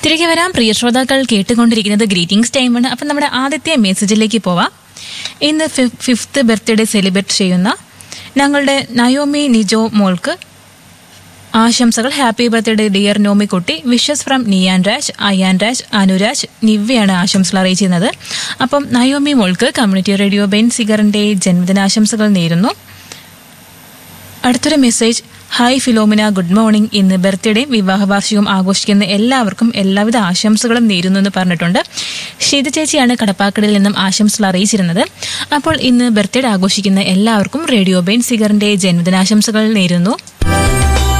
തിരികെ വരാം പ്രിയ ശ്രോതാക്കൾ കേട്ടുകൊണ്ടിരിക്കുന്നത് ഗ്രീറ്റിംഗ്സ് ടൈമാണ് അപ്പം നമ്മുടെ ആദ്യത്തെ മെസ്സേജിലേക്ക് പോവാം ഇന്ന് ഫി- ഫിഫ്ത്ത് ബർത്ത്ഡേ സെലിബ്രേറ്റ് ചെയ്യുന്ന ഞങ്ങളുടെ നയോമി നിജോ മോൾക്ക് ആശംസകൾ ഹാപ്പി ബർത്ത്ഡേ ഡിയർ നോമിക്കുട്ടി വിഷസ് ഫ്രം നിയാൻ രാജ് അയാൻ രാജ് അനുരാജ് നിവ്യയാണ് ആശംസകൾ അറിയിച്ചിരുന്നത് അപ്പം നയോമി മോൾക്ക് കമ്മ്യൂണിറ്റി റേഡിയോ ബെൻ സിഗറിന്റെ ജന്മദിനാശംസകൾ നേരുന്നു അടുത്തൊരു message hi Philomina good morning ഇന്ന് ബർത്ത്ഡേ വിവാഹ വാർഷികം ആഘോഷിക്കുന്ന എല്ലാവർക്കും എല്ലാവിധ ആശംസകളും നേരുന്നു എന്ന് പറഞ്ഞിട്ടുണ്ട് ഷീത ചേച്ചിയാണ് കടപ്പാക്കടയിൽ നിന്നും ആശംസകൾ അറിയിച്ചിരുന്നത് അപ്പോൾ ഇന്ന് ബർത്ത്ഡേ ആഘോഷിക്കുന്ന എല്ലാവർക്കും റേഡിയോ ബെൻ സിഗറിന്റെ ജന്മദിനാശംസകൾ നേരുന്നു